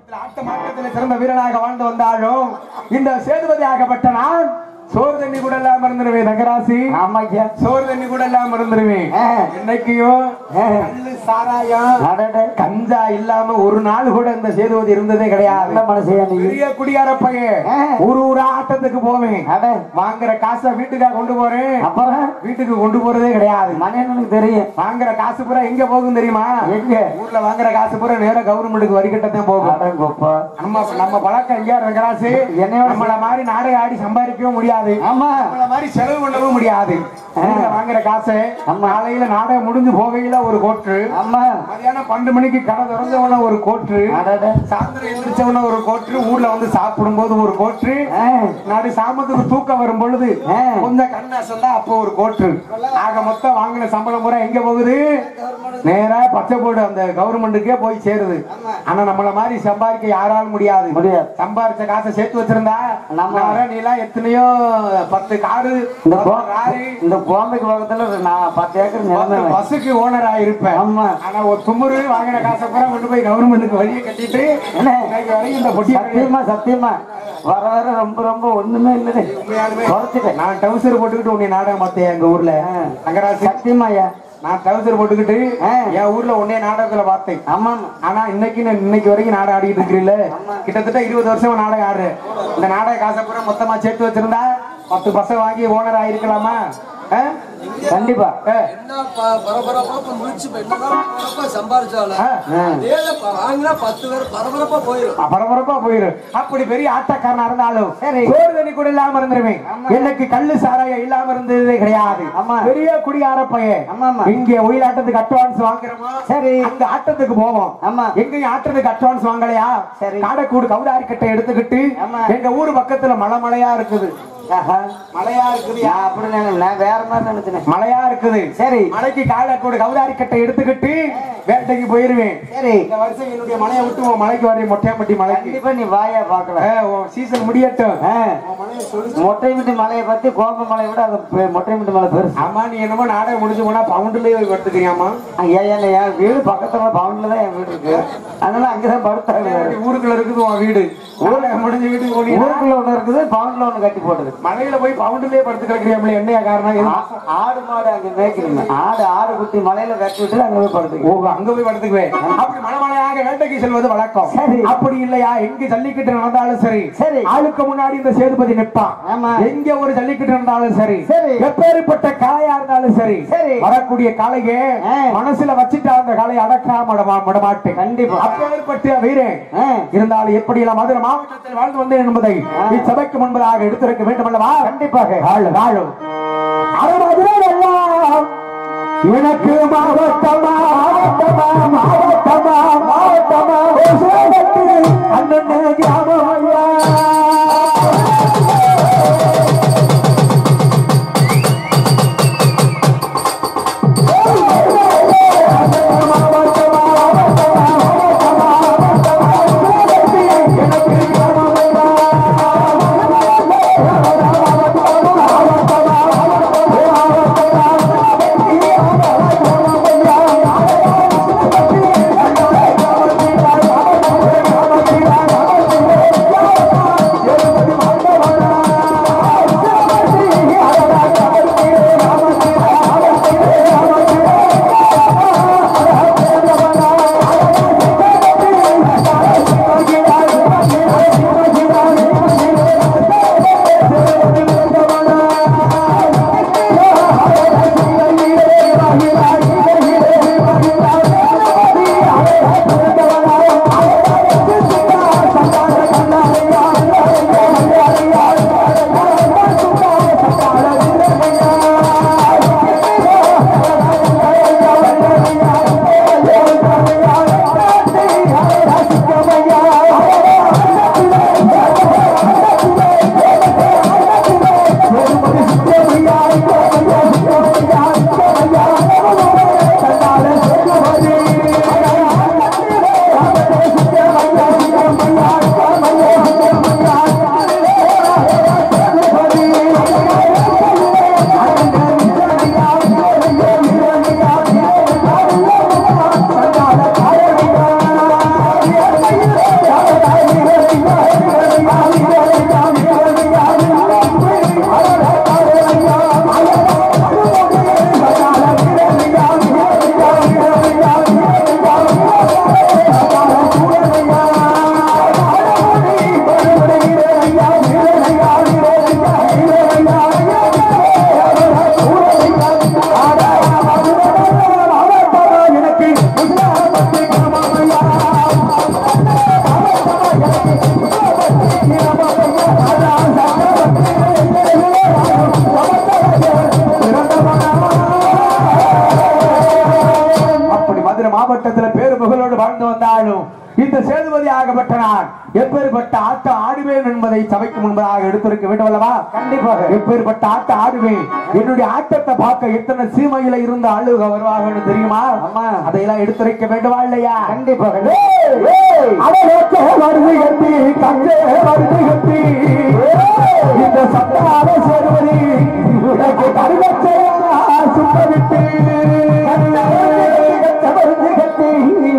ஆட்ட மாற்றத்தில் சிறந்த வீரனாக வாழ்ந்து வந்தாலும் இந்த சேதுபதி ஆகப்பட்ட நான் சோறு தண்ணி கூட இல்லாம இருந்துருவேன் நகராசி ஆமாய்யா சோறு தண்ணி கூட இல்லாம இருந்துருவேன் ஆ. என்னைக்கும் ஆ. கள்ளு சாராயம் அடடே கஞ்சா இல்லாம ஒரு நாள் கூட இந்த சேதுபதி இருந்ததே கிடையாது நல்ல மனசையா நீ பெரிய குடியார பையன் ஆ. ஊரு ஊரா ஆட்டத்துக்கு போவேன் அட வாங்குற காசை வீட்டுக்கா கொண்டு போறேன் அப்புறம் வீட்டுக்கு கொண்டு போறதே கிடையாது மனையனுக்கு தெரியும் வாங்குற காசு பூரா எங்க போகும் தெரியுமா எங்க ஊர்ல வாங்குற காசு பூரா நேரா கவர்மெண்ட்டுக்கு வரி கட்டத்தான் போகும் அடங்கப்பா நம்ம நம்ம பழக்கம் ஐயா ரங்கராசு என்னையோட நம்மள மாதிரி நாடக ஆடி சம்பாதிக்கவும் முடியாது ஆமா நம்மள மாதிரி செலவு பண்ணவும் முடியாது ஊர்ல வாங்குற காசை நம்ம காலையில நாடகம் முடிஞ்சு போகையில ஒரு கோட்டு ஆமா மதியானம் பன்னெண்டு மணிக்கு கடை திறந்தவன ஒரு கோட்டு அடடே சாயந்தரம் எந்திரிச்சவன ஒரு கோட்டு ஊர்ல வந்து சாப்பிடும் போது ஒரு கோட்டு ஆ, நாடு சாமத்துக்கு தூக்கம் வரும் பொழுது ஆ. கொஞ்சம் கண்ணாசம் தான் அப்போ ஒரு கோட்டு ஆக மொத்தம் வாங்கின சம்பளம் பூரா எங்க போகுது நேரா பச்சை போடு அந்த கவர்மெண்ட்டுக்கே போய் சேருது ஆனா நம்மள மாதிரி சம்பாதிக்க யாராலும் முடியாது முடியாது. சம்பாதிச்ச காசை சேர்த்து வச்சிருந்தா நம்ம- நம்ம நீ எல்லாம் எத்தனையோ பத்து காரு இந்த பத்து போ- லாரி, இந்த பாம்புக்கு பக்கத்துல நான் பத்து ஏக்கர் பத்து நிலமே பஸ்ஸுக்கு ஓனர் ஆயிருப்பேன் ஆமா ஆனா ஒரு துமுறு வாங்கின காசை பூரா கொண்டு போய் கவர்மெண்ட்டுக்கு வழியை கட்டிட்டு என்ன? இன்னைக்கு வரைக்கும் இந்த பொட்டி சத்தியமா சத்தியமா வர வர ரொம்ப ரொம்ப ஒண்ணுமே இல்லை உண்மையாலுமே குறைச்சிட்டேன் நான் டவுசர் போட்டுக்கிட்டு உன்னை நாடகம் பார்த்தேன் எங்க ஊர்ல தங்கராசி சத்தியமாய்யா நான் டவுசர் போட்டுக்கிட்டு ஆ. என் ஊர்ல உன்னைய நாடகத்துல பார்த்தேன் ஆமா ஆனா இன்னைக்கு நான் இன்னைக்கு வரைக்கும் நாடகம் ஆடிட்டு இருக்கிறீல்ல கிட்டத்தட்ட இருபது வருஷம் நாடகம் ஆடுறேன் இந்த நாடக காசை பூரா மொத்தமா சேர்த்து வச்சிருந்தா பத்து பசங்க வாங்கி ஓனர் ஆயிருக்கலாமா ஆ? கண்டிப்பா ஆ. என்ன ப- பரபரப்பா இப்ப முடிச்சு இப்ப என்னதான் பரபரப்பா சம்பாரிச்சாலும் ஆ. ஆ. வேலை ப- வாங்கினா பத்து பேர் பரபரப்பா போயிடும் பரபரப்பா போயிரு அப்படி பெரிய ஆட்டக்காரனா இருந்தாலும் சரி. சோறு தண்ணி கூட இல்லாம இருந்துருவேன் எனக்கு கள்ளு சாராயம் இல்லாம இருந்ததே கிடையாது ஆமா. பெரிய குடியார பையன் ஆமா, ஆமா. இங்க ஒயிலாட்டத்துக்கு அட்வான்ஸ் வாங்குறோமோ சரி. அந்த ஆட்டத்துக்கு போவோம் ஆமா. எங்கேயும் ஆட்டத்துக்கு அட்வான்ஸ் வாங்கலையா சரி. காடக்கூடு கவுதாரி கட்டை எடுத்துக்கிட்டு ஆமா. எங்க ஊரு பக்கத்துல மலை மலையா இருக்குது ஆஹா. மலையா இருக்குது நான் அப்படி நினைக்கல நான் வேற மாதிரி நினைச்சேன் மலையா இருக்குது சரி மலைக்கு காடக்கூடு கவுதாரி கட்டை எடுத்துக்கிட்டு வேட்டைக்கு போயிருவேன் சரி இந்த வருஷம் என்னுடைய மலையை விட்டு உன் மலைக்கு வரேன் மொட்டையாம்பட்டி மலைக்கு கண்டிப்பா நீ வாயா பாக்கலாம் சீசன் முடியட்டும் ஆ. மொட்டை மிட்டி மலையை பத்தி கோப மலையை விட அது பெ- மொட்டை மிட்டி மலை பெருசு ஆமா நீ என்னமோ நாடகம் முடிஞ்சு போனா பவுண்டுலயே போய் படுத்துக்கிறியாமா ஐயா இல்ல என் வீடு பக்கத்துல பவுண்ட்ல தான் என் வீடு இருக்கு அதனால அங்கதான் படுத்தாங்க ஊருக்குள்ள இருக்குது உன் வீடு ஊரகம் முடிஞ்ச வீட்டுக்கு போனீங்கன்னா ஊருக்குள்ள ஒண்ணு இருக்குது பவுண்ட்ல ஒண்ணு கட்டி போடுது மலையில போய் பவுண்டுலயே படுத்து கிடக்குறியாமல என்னையா காரணம் எது? ஆ- ஆடு மாடு அங்க மேய்க்கணுங்க ஆடு ஆடு குட்டி மலையில கட்டி விட்டு அங்க போய் ஓ படுத்துக்கு அங்க போய் படுத்துக்குவேன் அப்படி மலை மலையாக வேட்டைக்கு செல்வது வழக்கம் சரி. அப்படி இல்லையா எங்க ஜல்லிக்கட்டு நடந்தாலும் சரி சரி. ஆளுக்கு முன்னாடி இந்த சேதுபதி நிற்பான் ஆமா. எங்க ஒரு ஜல்லிக்கட்டு நடந்தாலும் சரி சரி. எப்பேற்பட்ட காளையா இருந்தாலும் சரி சரி. வரக்கூடிய காளையே ஆ. மனசுல வச்சுட்டு அந்த காளையை அடக்காம விட- விடமாட்டேன் கண்டிப்பா. அப்பேற்பட்ட வீரன் ஆ. இருந்தாலும் எப்படி எல்லாம் மதுரை மாவட்டத்தில் வாழ்ந்து வந்தேன் என்பதை இச்சபைக்கு முன்பதாக எடுத்திருக்க வேண்டும் அல்லவா கண்டிப்பாக வாழு வாழு அறுபது எல்லாம் எனக்கு மாவட்டமா மாவட்டமா மாவட்டமா மாவட்டமா சேலத்து அண்ணன் கிராமம் ஐயா Thank சேதுபதியாகப்பட்ட நான் எப்பேற்பட்ட ஆட்டம் ஆடுவேன் என்பதை சபைக்கு முன்பதாக எடுத்திருக்க வேண்டும் அல்லவா கண்டிப்பாக எப்பேற்பட்ட ஆட்டம் ஆடுவேன் என்னுடைய ஆட்டத்தை பார்க்க எத்தனை சீமையில இருந்து ஆளுக வருவாங்கன்னு தெரியுமா ஆமா. அதையெல்லாம் எடுத்துரைக்க வேண்டுமா இல்லையா கண்டிப்பாக அவரோச்ச வருது கட்டி கஞ்சே வருது கட்டி இந்த சத்தார சேருவதி எனக்கு கருவச்சையா சுத்தவிட்டு வருது கட்டி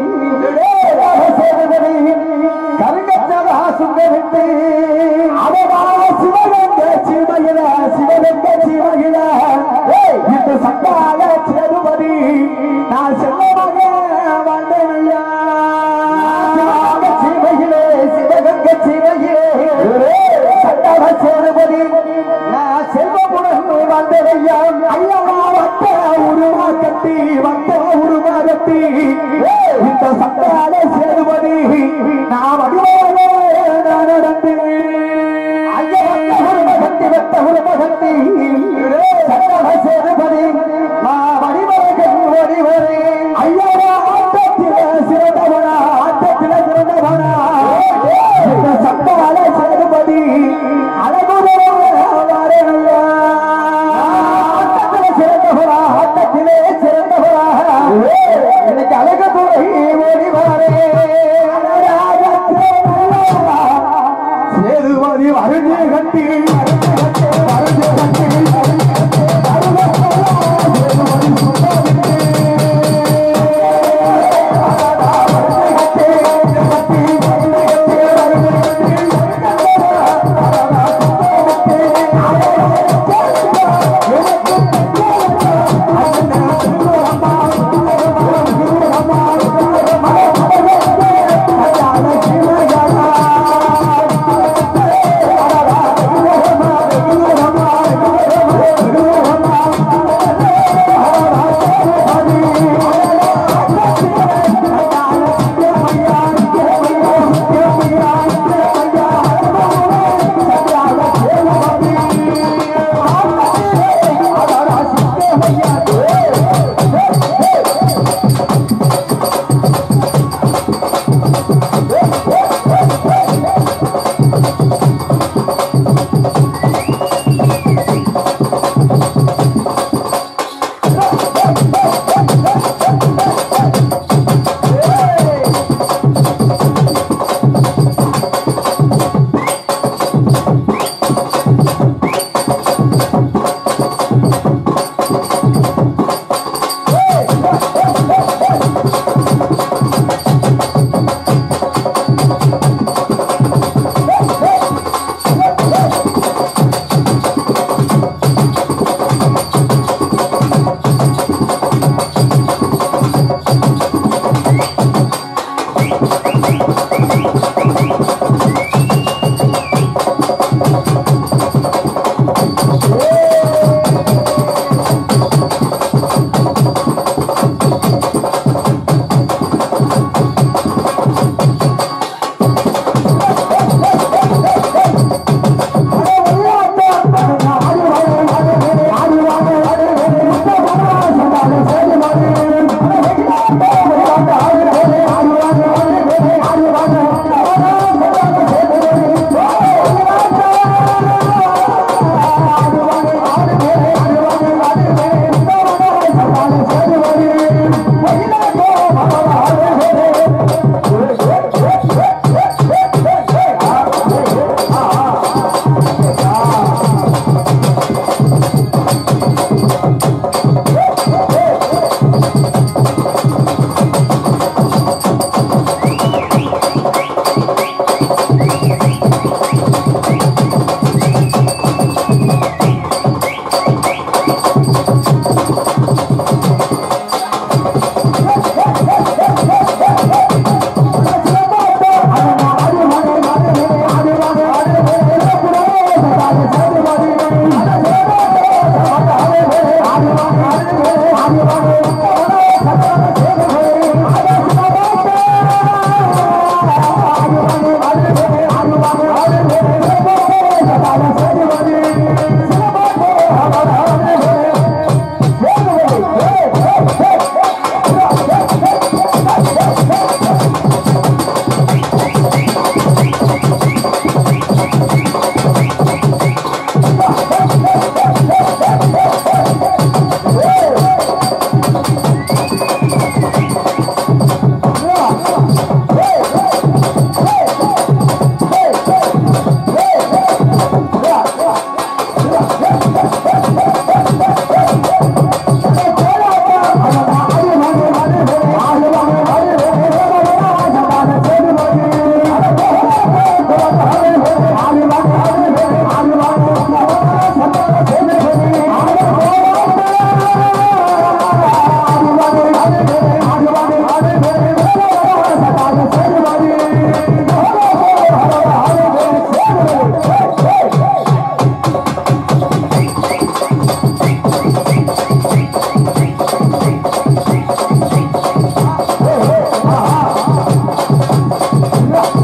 சேருவதி கருங்கச்சவா சுத்தவிட்டு அவவா சிவகங்க சீமையில சிவகங்க சீமையில இந்த சத்தார சேருவதி நான் செல்லமாக வாழ்ந்தேன் சிவகங்க சீமையிலே சிவகங்க சீமையிலே சட்டவ சேருபதி நான் செல்வமுடன் வந்ததையா ஐயா வந்த உருவா கட்டி வந்த உருவா கட்டி இந்த சட்டால சேருபதி நான் வடிவாக நான் நடந்தேன் ஐயா வந்த உருவ கட்டி வந்த உருவ கட்டி சட்டவ சேருபதி நான் வடிவாக ஓடிவரே ஐயா ஆட்டத்தில சிறந்தவனா ஆட்டத்தில சிறந்தவனா இந்த சட்டால சேருபதி ஆட்டத்திலே சிறந்தவரா ஆட்டத்திலே சிறந்தவரா எனக்கு அழகு துறை ஓடி வரே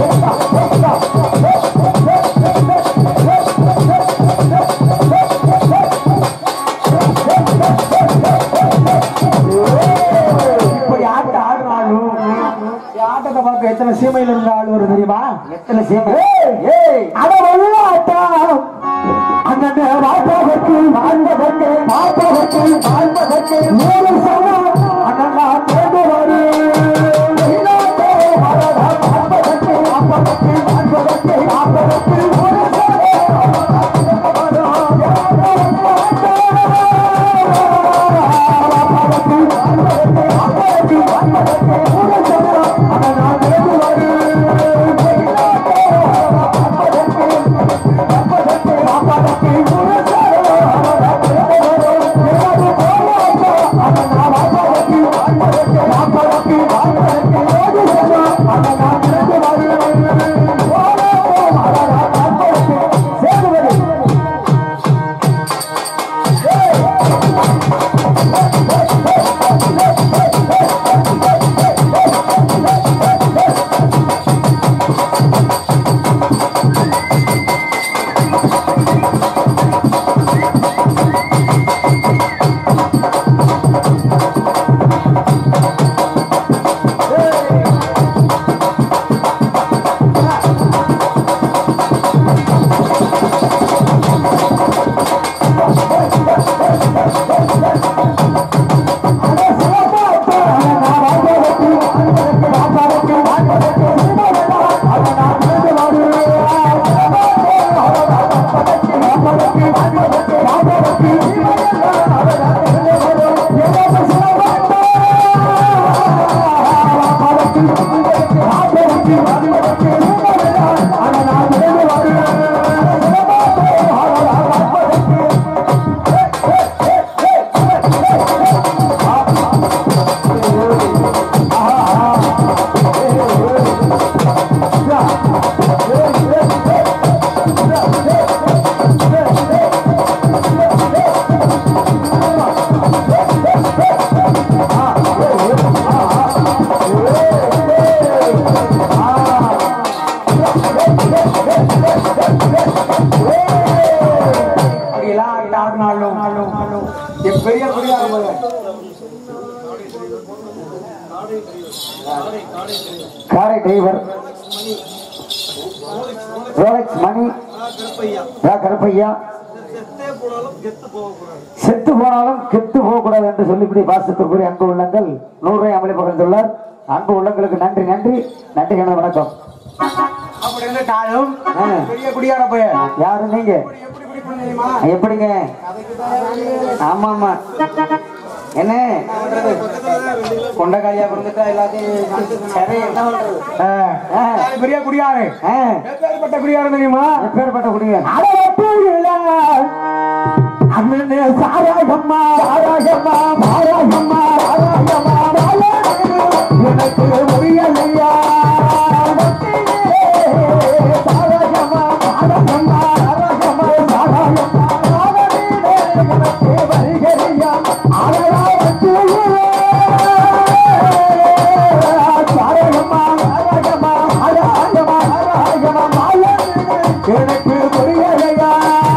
இப்படி ஆட்ட ஆடுனாலும் இந்த ஆட்டத்தை பார்க்க எத்தனை சீமையில இருந்து ஆள் வரும் தெரியுமா எத்தனை சீமை ஏய், ஏய், அட வெள்ளாட்டம். அண்ணன் வாழ்பவர்க்கு, வாழ்பவர்க்கு, வாழ்பவர்க்கு, வாழ்பவர்க்கு நூறு சனம் அண்ணன் தேர்ந்து வரு. வெள்ளாட்டே, அடடா, வாழ்பவர்க்கு, வாழ்பவர்க்கு, வாழ்பவர்க்கு, வாழ்பவர்க்கு நூறு அப்படியெல்லாம் ஆட்ட ஆடினாலும் என் பெரிய பெரிய காரை டிரைவர் ரோலக்ஸ் மணி ரா கருப்பையா செத்து போனாலும் கெத்து போகக்கூடாது என்று சொல்லிப்படி பாசத்திற்குரிய அன்பு உள்ளங்கள் நூறு ரூபாய் அமளி பகிர்ந்துள்ளார் அன்பு உள்ளங்களுக்கு நன்றி நன்றி நன்றி கணக்கு வணக்கம் அப்படி இருந்துட்டாலும் ஆ. பெரிய குடியார போய் யாரு நீங்க எப்படி பிடிக்கணும் தெரியுமா எப்படிங்க ஆமா ஆமா என்ன கொண்டக்காரியா பிறந்துட்டா எல்லாத்தையும் சரி என்ன பண்றது ஆ. ஆ. பெரிய குடியாரு ஆ, எப்பேற்பட்ட குடியாரு தெரியுமா எப்பேற்பட்ட குடியன் அண்ணனே சாராயம்மா சாராயம்மா மாராயம்மா சாராயம்மா எனக்கு முடியலையா சாராயம்மா சாராயம்மா சாராயம்மா சாராயம்மா எனக்கு வருகிறியா அழகா சாராயம்மா சாராயம்மா சாராயம்மா சாராயம்மா எனக்கு புரியலையா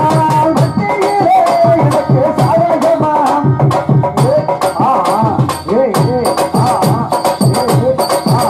எனக்கு சாராயமா ஆ ஆ ஏ ஏ ஆ ஆ ஏ ஏ ஆ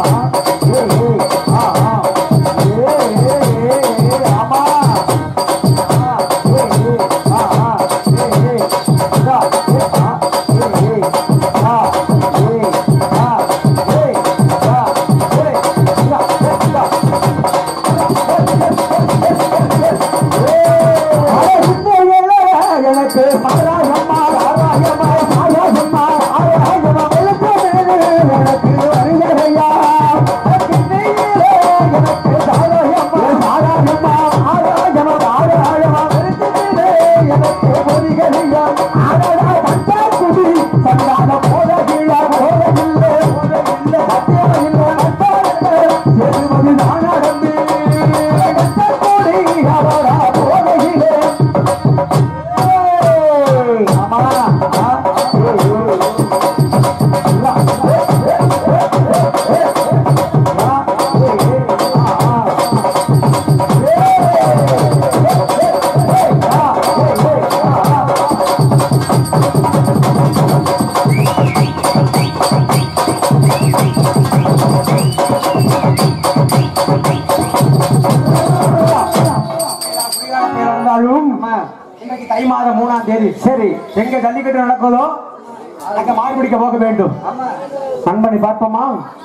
தை மாதம் மூணாம் தேதி சரி எங்க ஜல்லிக்கட்டு நடக்குதோ அங்க மாடு பிடிக்க போக வேண்டும் நண்பனை பார்ப்போமா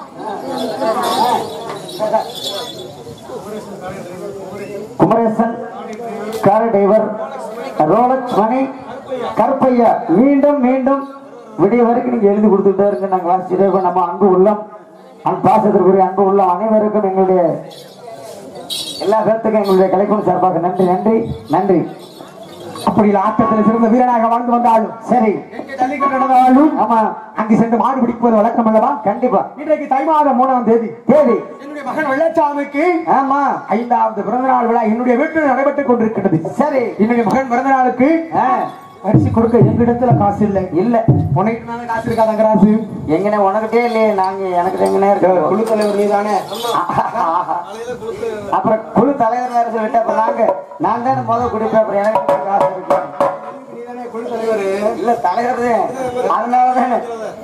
Kumaresan car driver Rolex Mani Karuppaiya மீண்டும் மீண்டும் விடிய வரைக்கும் நீங்க எழுதி கொடுத்துட்டே இருங்க நாங்க வாசிச்சுட்டே இருக்கோம் நம்ம அன்பு உள்ளம் அன்பு பாசத்திற்குரிய அன்பு உள்ளம் அனைவருக்கும் எங்களுடைய எல்லா பேர்த்துக்கும் எங்களுடைய கலைக்குழு சார்பாக நன்றி நன்றி நன்றி அப்படி ஆட்டத்தில் சிறந்த வீரனாக வாழ்ந்து வந்தாலும் சரி எங்க ஜல்லிக்கட்டு நடந்தாலும் ஆமா அங்கு சென்று மாடு பிடிப்பது வழக்கம் அல்லவா கண்டிப்பா இன்றைக்கு தை மாதம் மூணாம் தேதி தேதி என்னுடைய மகன் வெள்ளச்சாமிக்கு ஆமா ஐந்தாவது பிறந்த நாள் விழா என்னுடைய வீட்டில் நடைபெற்றுக் கொண்டிருக்கிறது சரி என்னுடைய மகன் பிறந்த நாளுக்கு ஆ, பரிசு கொடுக்க எங்கிடத்துல காசு இல்லை இல்ல உனக்கு நானே காசு இருக்காத காசு எங்கனே உனக்கிட்டே இல்லையே நாங்க எனக்கு எங்கனே இருக்கு குழு தலைவர் நீ தானே அப்புறம் குழு தலைவர் வேற சொல்லிட்டு அப்புறம் நாங்க நான் தானே முதல் குடிப்பேன் அப்புறம் எனக்கு காசு இருக்கு நீ தானே குழு தலைவர் இல்ல தலைவர் தான் அதனால தானே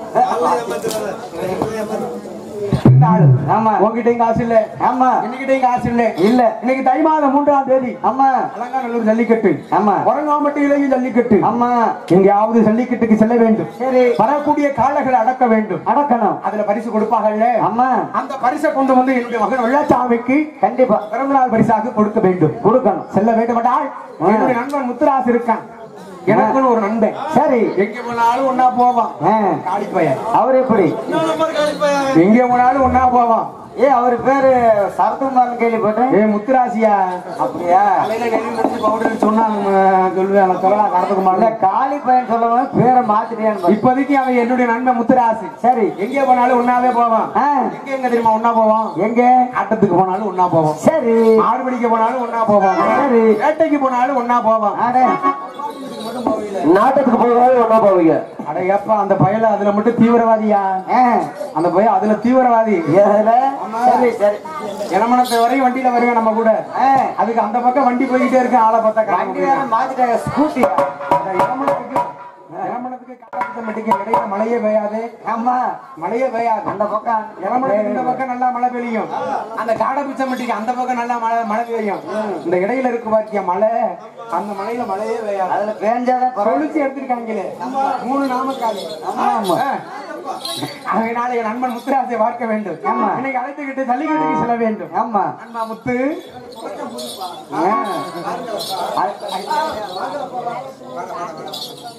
இருந்தாலும் ஆமா உங்ககிட்டயும் காசு இல்ல ஆமா என்னகிட்டயும் காசு இல்ல இல்ல இன்னைக்கு தை மாதம் மூன்றாம் தேதி ஆமா அலங்காநல்லூர் ஜல்லிக்கட்டு ஆமா கொரங்காம்பட்டியிலேயும் ஜல்லிக்கட்டு ஆமா எங்கேயாவது ஜல்லிக்கட்டுக்கு செல்ல வேண்டும் சரி வரக்கூடிய காளைகளை அடக்க வேண்டும் அடக்கணும் அதுல பரிசு கொடுப்பாங்கல்ல ஆமா அந்த பரிசை கொண்டு வந்து என்னுடைய மகன் வெள்ளச்சாமிக்கு கண்டிப்பா பிறந்த நாள் பரிசாக கொடுக்க வேண்டும் கொடுக்கணும் செல்ல வேண்டுமாட்டால் என்னுடைய நண்பன் முத்துராசு இருக்கான் எனக்குன்னு ஒரு நண்பன் சரி எங்க போனாலும் ஒன்னா போவான் ஆ, காளி பையன் அவர் எப்படி எங்க போனாலும் ஒன்னா போவான் ஏ அவர் பேரு சரத்குமார்னு கேள்விப்பட்டேன் ஏ முத்துராசியா அப்படியா தலையில கழுவி முடிச்சு பவுடர் சொன்னா நம்ம சொல்லுவேன் சொல்லலாம் கடத்துக்கு இல்ல மாட்டேன் காளி பையன் சொல்லவும் பேரை மாத்திட்டியான்னு பாரு. இப்போதைக்கு அவன் என்னுடைய நண்பன் முத்துராசி சரி எங்கே போனாலும் ஒன்னாவே போவான் ஆ, எங்க எங்க தெரியுமா ஒன்னா போவான் எங்க ஆட்டத்துக்கு போனாலும் ஒன்னா போவான் சரி மாடு பிடிக்க போனாலும் ஒன்னா போவான் சரி. வேட்டைக்கு போனாலும் ஒன்னா போவான் அடே, நாட்டத்துக்கு போனாலும் ஒன்னா போவீங்க அட ஏப்பா அந்த பயல அதுல மட்டும் தீவிரவாதியா ஆ, அந்த பையன் அதுல தீவிரவாதி எதுல? சரி சரி இளமணத்தை வரையும் வண்டியில வருவேன் நம்ம கூட ஆ, அதுக்கு அந்த பக்கம் வண்டி போய்கிட்டே இருக்கு ஆளை பார்த்தா வண்டி வேற மாத்திட்டாங்க ஸ்கூட்டியா அந்த இளமணத்துக்கு இளமணத்துக்கு காலத்து மட்டுக்கு இடையில மழையே பெய்யாது ஆமா மழையே பெய்யாது அந்த பக்கம் இளமணத்துக்கு இந்த பக்கம் நல்லா மழை பெய்யும் அந்த காடை பிச்சை மட்டிக்கு அந்த பக்கம் நல்லா மழை மழை பெய்யும் இந்த இடையில இருக்கு பாத்தியா மழை அந்த மழையில மழையே பெய்யாது அதுல பேஞ்சாதான் பரவாயில்ல. தொழிற்சி எடுத்திருக்காங்களே மூணு நாமக்கால் ஆமா. அதனால என் நண்பன் முத்துராசை பார்க்க வேண்டும் ஆமா. இன்னைக்கு அழைத்துக்கிட்டு ஜல்லிக்கட்டுக்கு செல்ல வேண்டும் ஆமா நண்பா முத்து ஆ.